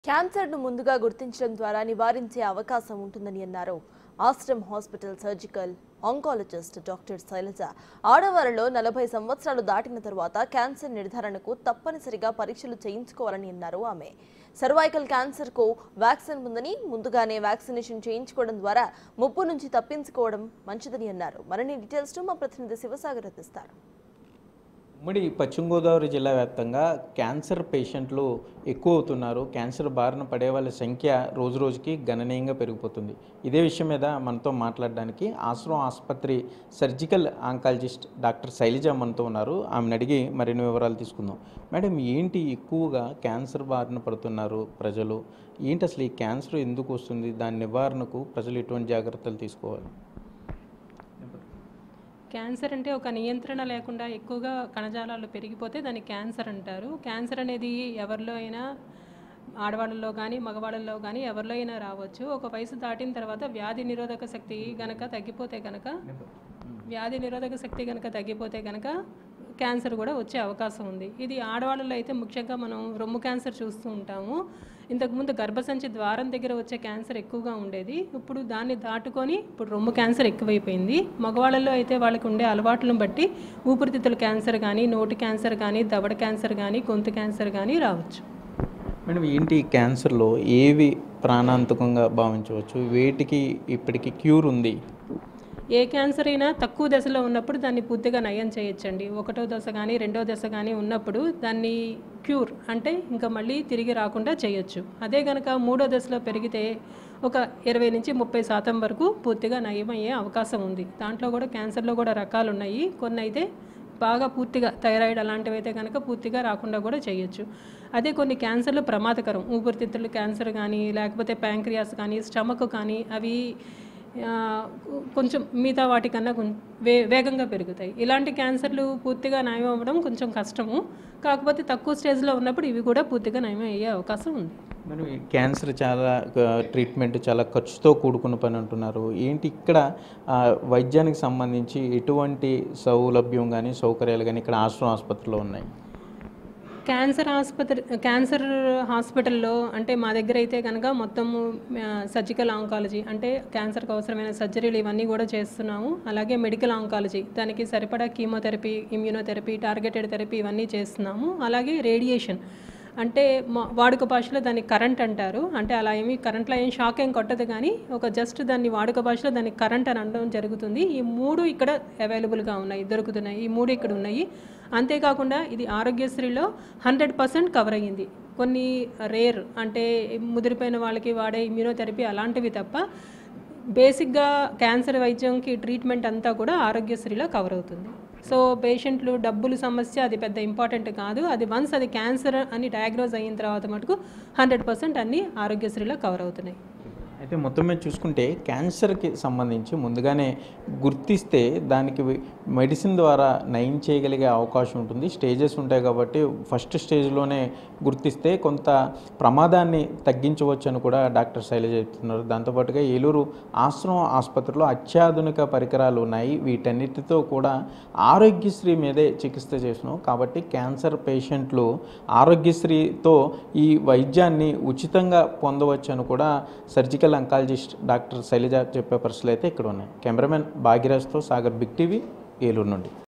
క్యాన్సర్ను ముందుగా గుర్తించడం ద్వారా నివారించే అవకాశం ఉంటుందని అన్నారు Ashram hospital surgical oncologist doctor Sailaja ఆడవారిలో నలభై సంవత్సరాలు దాటిన తరువాత క్యాన్సర్ నిర్ధారణకు తప్పనిసరిగా పరీక్షలు చేయించుకోవాలని అన్నారు ఆమె సర్వైకల్ క్యాన్సర్కు వ్యాక్సిన్ ఉందని ముందుగానే వ్యాక్సినేషన్ చేయించుకోవడం ద్వారా ముప్పు నుంచి తప్పించుకోవడం మంచిదని అన్నారు మరిన్ని డీటెయిల్స్ మా ప్రతినిధి శివసాగర్ అందిస్తారు ఉమ్మడి పశ్చిమ గోదావరి జిల్లా వ్యాప్తంగా క్యాన్సర్ పేషెంట్లు ఎక్కువ అవుతున్నారు క్యాన్సర్ బారిన పడే వాళ్ళ సంఖ్య రోజు రోజుకి గణనీయంగా పెరిగిపోతుంది ఇదే విషయం మీద మనతో మాట్లాడడానికి ఆశ్రమం ఆసుపత్రి సర్జికల్ ఆంకాలజిస్ట్ డాక్టర్ శైలజ మనతో ఉన్నారు ఆమెను అడిగి మరిన్ని వివరాలు తీసుకుందాం మేడం ఏంటి ఎక్కువగా క్యాన్సర్ బారిన పడుతున్నారు ప్రజలు ఏంటి అసలు ఈ క్యాన్సర్ ఎందుకు వస్తుంది దాని నివారణకు ప్రజలు ఎటువంటి జాగ్రత్తలు తీసుకోవాలి క్యాన్సర్ అంటే ఒక నియంత్రణ లేకుండా ఎక్కువగా కణజాలాలు పెరిగిపోతే దాన్ని క్యాన్సర్ అంటారు క్యాన్సర్ అనేది ఎవరిలో అయినా ఆడవాళ్ళలో కానీ మగవాళ్ళలో కానీ ఎవరిలో అయినా రావచ్చు ఒక వయసు దాటిన తర్వాత వ్యాధి నిరోధక శక్తి గనక తగ్గిపోతే గనక వ్యాధి నిరోధక శక్తి కనుక తగ్గిపోతే కనుక క్యాన్సర్ కూడా వచ్చే అవకాశం ఉంది ఇది ఆడవాళ్ళలో అయితే ముఖ్యంగా మనం రొమ్ము క్యాన్సర్ చూస్తూ ఉంటాము ఇంతకుముందు గర్భసంచి ద్వారం దగ్గర వచ్చే క్యాన్సర్ ఎక్కువగా ఉండేది ఇప్పుడు దాన్ని దాటుకొని ఇప్పుడు రొమ్ము క్యాన్సర్ ఎక్కువైపోయింది మగవాళ్ళలో అయితే వాళ్ళకి ఉండే అలవాట్లను బట్టి ఊపిరితిత్తుల క్యాన్సర్ కానీ నోటి క్యాన్సర్ కానీ దవడ క్యాన్సర్ కానీ గొంతు క్యాన్సర్ కానీ రావచ్చు మేడం ఏంటి ఈ క్యాన్సర్లో ఏవి ప్రాణాంతకంగా భావించవచ్చు వేటికి ఇప్పటికి క్యూర్ ఉంది ఏ క్యాన్సర్ అయినా తక్కువ దశలో ఉన్నప్పుడు దాన్ని పూర్తిగా నయం చేయొచ్చండి ఒకటో దశ కానీ రెండో దశ కానీ ఉన్నప్పుడు దాన్ని క్యూర్ అంటే ఇంకా మళ్ళీ తిరిగి రాకుండా చేయొచ్చు అదే కనుక మూడో దశలో పెరిగితే ఒక ఇరవై నుంచి ముప్పై శాతం వరకు పూర్తిగా నయమయ్యే అవకాశం ఉంది దాంట్లో కూడా క్యాన్సర్లో కూడా రకాలు ఉన్నాయి కొన్ని అయితే బాగా పూర్తిగా థైరాయిడ్ అలాంటివి అయితే కనుక పూర్తిగా రాకుండా కూడా చేయొచ్చు అదే కొన్ని క్యాన్సర్లు ప్రమాదకరం ఊపిరితిత్తులు క్యాన్సర్ కానీ లేకపోతే ప్యాంక్రియాస్ కానీ స్టమక్ కానీ అవి ఆ, కొంచెం మిగతా వాటికన్నా కొంచెం వే వేగంగా పెరుగుతాయి ఇలాంటి క్యాన్సర్లు పూర్తిగా నయం అవ్వడం కొంచెం కష్టము కాకపోతే తక్కువ స్టేజ్లో ఉన్నప్పుడు ఇవి కూడా పూర్తిగా నయం అయ్యే అవకాశం ఉంది మరి ఈ క్యాన్సర్ చాలా ఆ, ట్రీట్మెంట్ చాలా ఖర్చుతో కూడుకున్న పని అంటున్నారు ఏంటి ఇక్కడ ఆ, వైద్యానికి సంబంధించి ఎటువంటి సౌలభ్యం కానీ సౌకర్యాలు కానీ ఇక్కడ ఆశ్రమం ఆసుపత్రిలో ఉన్నాయి క్యాన్సర్ ఆసుపత్రి క్యాన్సర్ హాస్పిటల్లో అంటే మా దగ్గర అయితే కనుక మొత్తము సర్జికల్ ఆంకాలజీ అంటే క్యాన్సర్కి అవసరమైన సర్జరీలు ఇవన్నీ కూడా చేస్తున్నాము అలాగే మెడికల్ ఆంకాలజీ దానికి సరిపడా కీమోథెరపీ ఇమ్యూనోథెరపీ టార్గెటెడ్ థెరపీ ఇవన్నీ చేస్తున్నాము అలాగే రేడియేషన్ అంటే మా వాడుక భాషలో దాన్ని కరెంట్ అంటారు అంటే అలా ఏమి కరెంట్లో ఏం షాక్ ఏం కొట్టదు కానీ ఒక జస్ట్ దాన్ని వాడుక భాషలో దాన్ని కరెంట్ అని అనడం జరుగుతుంది ఈ మూడు ఇక్కడ అవైలబుల్గా ఉన్నాయి దొరుకుతున్నాయి ఈ మూడు ఇక్కడ ఉన్నాయి అంతేకాకుండా ఇది ఆరోగ్యశ్రీలో హండ్రెడ్ పర్సెంట్ కవర్ అయ్యింది కొన్ని రేర్ అంటే ముదిరిపోయిన వాళ్ళకి వాడే ఇమ్యూనోథెరపీ అలాంటివి తప్ప బేసిక్గా క్యాన్సర్ వైద్యంకి ట్రీట్మెంట్ అంతా కూడా ఆరోగ్యశ్రీలో కవర్ అవుతుంది సో పేషెంట్లు డబ్బులు సమస్య అది పెద్ద ఇంపార్టెంట్ కాదు అది వన్స్ అది క్యాన్సర్ అని డయాగ్నోజ్ అయిన తర్వాత మటుకు హండ్రెడ్ పర్సెంట్ అన్నీ ఆరోగ్యశ్రీలో కవర్ అవుతున్నాయి అయితే మొత్తం మీద చూసుకుంటే క్యాన్సర్కి సంబంధించి ముందుగానే గుర్తిస్తే దానికి మెడిసిన్ ద్వారా నయం చేయగలిగే అవకాశం ఉంటుంది స్టేజెస్ ఉంటాయి కాబట్టి ఫస్ట్ స్టేజ్లోనే గుర్తిస్తే కొంత ప్రమాదాన్ని తగ్గించవచ్చు అని కూడా డాక్టర్ శైలజ చెప్తున్నారు దాంతోపాటుగా ఏలూరు ఆశ్రమం ఆసుపత్రిలో అత్యాధునిక పరికరాలు ఉన్నాయి వీటన్నిటితో కూడా ఆరోగ్యశ్రీ మీదే చికిత్స చేసినాం కాబట్టి క్యాన్సర్ పేషెంట్లు ఆరోగ్యశ్రీతో ఈ వైద్యాన్ని ఉచితంగా పొందవచ్చు అని కూడా సర్జికల్ అంకాలజిస్ట్ డాక్టర్ శైలజ చెప్పే పరిస్థితులు అయితే ఇక్కడ ఉన్నాయి కెమెరామెన్ భాగ్యరాజ్తో సాగర్ బిగ్ టీవీ ఏలూరు నుండి